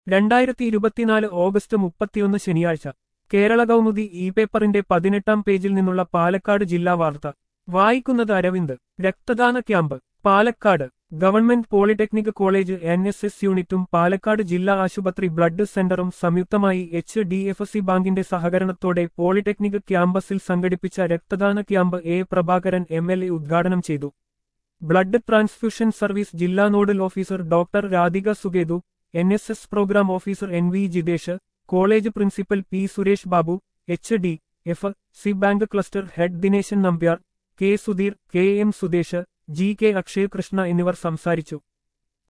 രണ്ടായിരത്തി ഇരുപത്തിനാല് ഓഗസ്റ്റ് മുപ്പത്തിയൊന്ന് ശനിയാഴ്ച കേരള കൗമുദി ഇ പേപ്പറിന്റെ പതിനെട്ടാം പേജിൽ നിന്നുള്ള പാലക്കാട് ജില്ലാ വാർത്ത വായിക്കുന്നത് അരവിന്ദ് രക്തദാന camp Palakkad government polytechnic college N S S യൂണിറ്റും പാലക്കാട് ജില്ലാ ആശുപത്രി ബ്ലഡ് സെന്ററും സംയുക്തമായി എച്ച് ഡി എഫ് സി ബാങ്കിന്റെ സഹകരണത്തോടെ പോളിടെക്നിക് ക്യാമ്പസിൽ സംഘടിപ്പിച്ച രക്തദാന camp A Prabhakaran M L A ഉദ്ഘാടനം ചെയ്തു ബ്ലഡ് ട്രാൻസ്ഫ്യൂഷൻ സർവീസ് ജില്ലാ nodal officer doctor Radhika Sugethu N S S programme officer N V Jithesh college principal P Suresh Babu H D F C bank cluster head Dineshan Nambiar K Sudheer K M Sudesh G K Akshay Krishna എന്നിവർ സംസാരിച്ചു